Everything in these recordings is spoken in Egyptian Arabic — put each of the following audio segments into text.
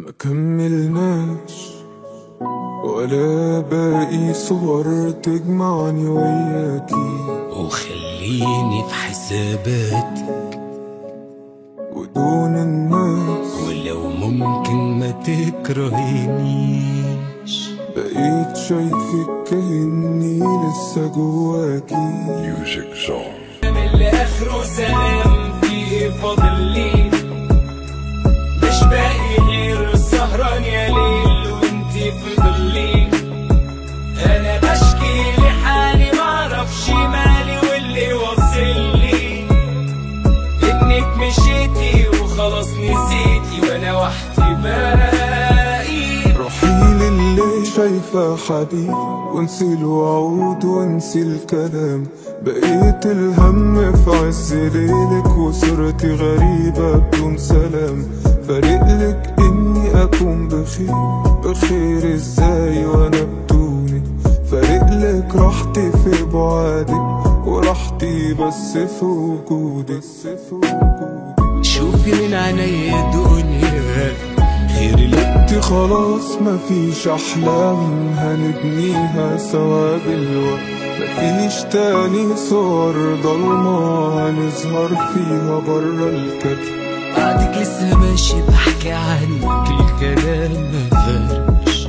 ما كملناش ولا باقي صور تجمعني وياكي وخليني في حساباتك ودون الناس ولو ممكن ما تكرهينيش بقيت شايفك كأني لسه جواكي Music Zone. من اللي اخره سلام فيه فاضل لي مش باقي غير السهران يا ليل وانتي في ضلي انا بشكي لحالي معرفش مالي واللي واصل لي انك مشيتي وخلاص نسيتي وانا وحدي باقي روحي للي شايفة حبيب وانسي الوعود وانسي الكلام بقيت الهم في عز ليلك وصرتي غريبة بدون سلام فارقلك اني اكون بخير بخير ازاي وانا بدونك فارقلك راحتي في بعادك وراحتي بس في وجودك بس في وجودك شوفي من عينيا دنيا غير اللي انت خلاص مفيش احلام هنبنيها سوا بالوقت مفيش تاني صور ضلمة هنظهر فيها برا الكتب بعدك لسه ماشي بحكي عنك الكلام ما فرش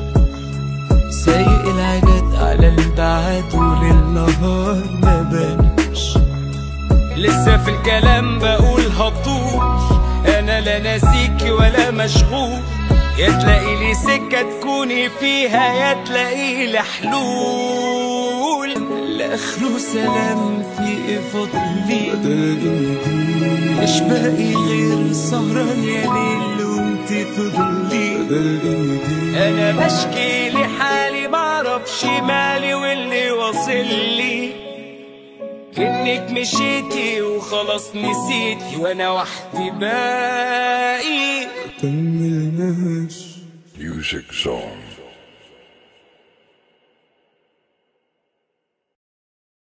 سايق العجاد على البعاد وللنهار ما بانش لسه في الكلام بقول هطول انا لا ناسيك ولا مشغول يا تلاقي لي سكة تكوني فيها يا تلاقي لي حلول لاخره سلام في إيه فاضل لي بدل ايدي مش باقي غير سهران يا ليل وانت في ظلي بدل ايدي انا بشكي لحالي معرفش مالي واللي واصل لي انك مشيتي وخلاص نسيتي وانا وحدي باقي كملناش Music Zone.